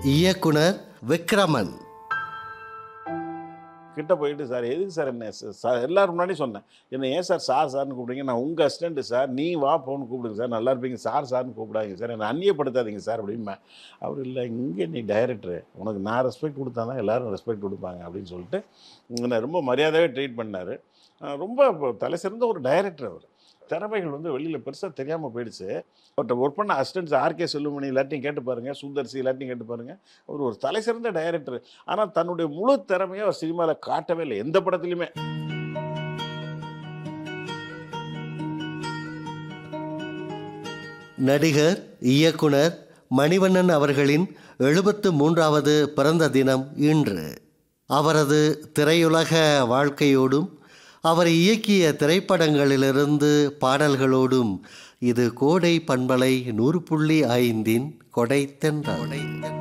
இயக்குனர் விக்ரமன் கிட்ட போயிட்டு சார் எதுக்கு சார் என்ன சார் சார் எல்லாரும் முன்னாடி சொன்னேன் என்ன ஏன் சார் சார் சார்னு கூப்பிடுங்க நான் உங்கள் அசிஸ்டண்ட் சார் நீ வா போன்னு கூப்பிடுங்க சார் நல்லா இருப்பீங்க சார் சார்னு கூப்பிடாதீங்க சார் என்னை அந்நியப்படுத்தாதீங்க சார் அப்படிம்பேன் அவர் இல்லை இங்கே நீ டைரக்டரு உனக்கு நான் ரெஸ்பெக்ட் கொடுத்தா தான் எல்லாரும் ரெஸ்பெக்ட் கொடுப்பாங்க அப்படின்னு சொல்லிட்டு என்னை ரொம்ப மரியாதையாக ட்ரீட் பண்ணார் ரொம்ப தலை சிறந்த ஒரு டைரக்டர் அவர் திறமைகள் வந்து வெளியில் பெருசாக தெரியாமல் போயிடுச்சு அவர்கிட்ட ஒர்க் பண்ண அசிஸ்டன்ஸ் ஆர்கே செல்லுமணி எல்லாத்தையும் கேட்டு பாருங்கள் சுந்தர்சி எல்லாத்தையும் கேட்டு பாருங்கள் அவர் ஒரு தலை சிறந்த டைரக்டர் ஆனால் தன்னுடைய முழு திறமையை அவர் சினிமாவில் காட்டவே இல்லை எந்த படத்துலையுமே நடிகர் இயக்குனர் மணிவண்ணன் அவர்களின் எழுபத்து மூன்றாவது பிறந்த தினம் இன்று அவரது திரையுலக வாழ்க்கையோடும் அவர் இயக்கிய திரைப்படங்களிலிருந்து பாடல்களோடும் இது கோடை பண்பலை நூறு புள்ளி ஐந்தின் கொடை தென்றல்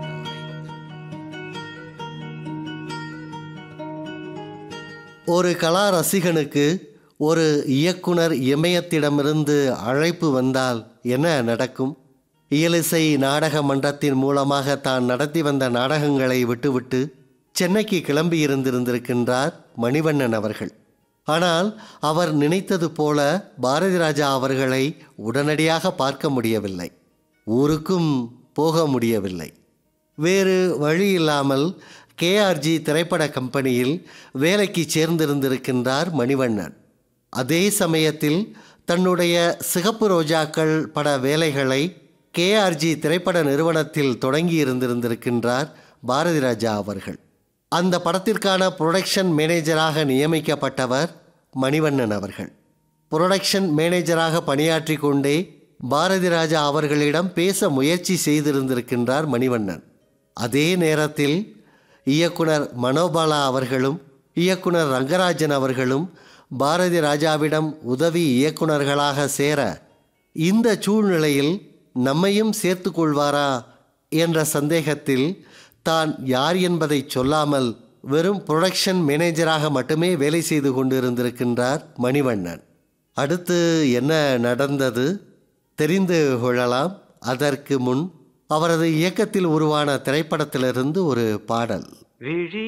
ஒரு கலா ரசிகனுக்கு ஒரு இயக்குனர் இமயத்திடமிருந்து அழைப்பு வந்தால் என்ன நடக்கும் இயலிசை நாடக மன்றத்தின் மூலமாக தான் நடத்தி வந்த நாடகங்களை விட்டுவிட்டு சென்னைக்கு கிளம்பி இருந்திருந்திருக்கின்றார் மணிவண்ணன் அவர்கள் ஆனால் அவர் நினைத்தது போல பாரதி ராஜா அவர்களை உடனடியாக பார்க்க முடியவில்லை ஊருக்கும் போக முடியவில்லை வேறு வழி இல்லாமல் கேஆர்ஜி திரைப்பட கம்பெனியில் வேலைக்கு சேர்ந்திருந்திருக்கின்றார் மணிவண்ணன் அதே சமயத்தில் தன்னுடைய சிகப்பு ரோஜாக்கள் பட வேலைகளை கேஆர்ஜி திரைப்பட நிறுவனத்தில் தொடங்கி இருந்திருந்திருக்கின்றார் பாரதி ராஜா அவர்கள் அந்த படத்திற்கான புரொடக்ஷன் மேனேஜராக நியமிக்கப்பட்டவர் மணிவண்ணன் அவர்கள் புரொடக்ஷன் மேனேஜராக பணியாற்றி கொண்டே பாரதி ராஜா அவர்களிடம் பேச முயற்சி செய்திருந்திருக்கின்றார் மணிவண்ணன் அதே நேரத்தில் இயக்குனர் மனோபாலா அவர்களும் இயக்குனர் ரங்கராஜன் அவர்களும் பாரதி ராஜாவிடம் உதவி இயக்குனர்களாக சேர இந்த சூழ்நிலையில் நம்மையும் சேர்த்து கொள்வாரா என்ற சந்தேகத்தில் தான் யார் என்பதை சொல்லாமல் வெறும் புரொடக்ஷன் மேனேஜராக மட்டுமே வேலை செய்து கொண்டிருந்திருக்கின்றார் மணிவண்ணன் அடுத்து என்ன நடந்தது தெரிந்து கொள்ளலாம் அதற்கு முன் அவரது இயக்கத்தில் உருவான திரைப்படத்திலிருந்து ஒரு பாடல் விழி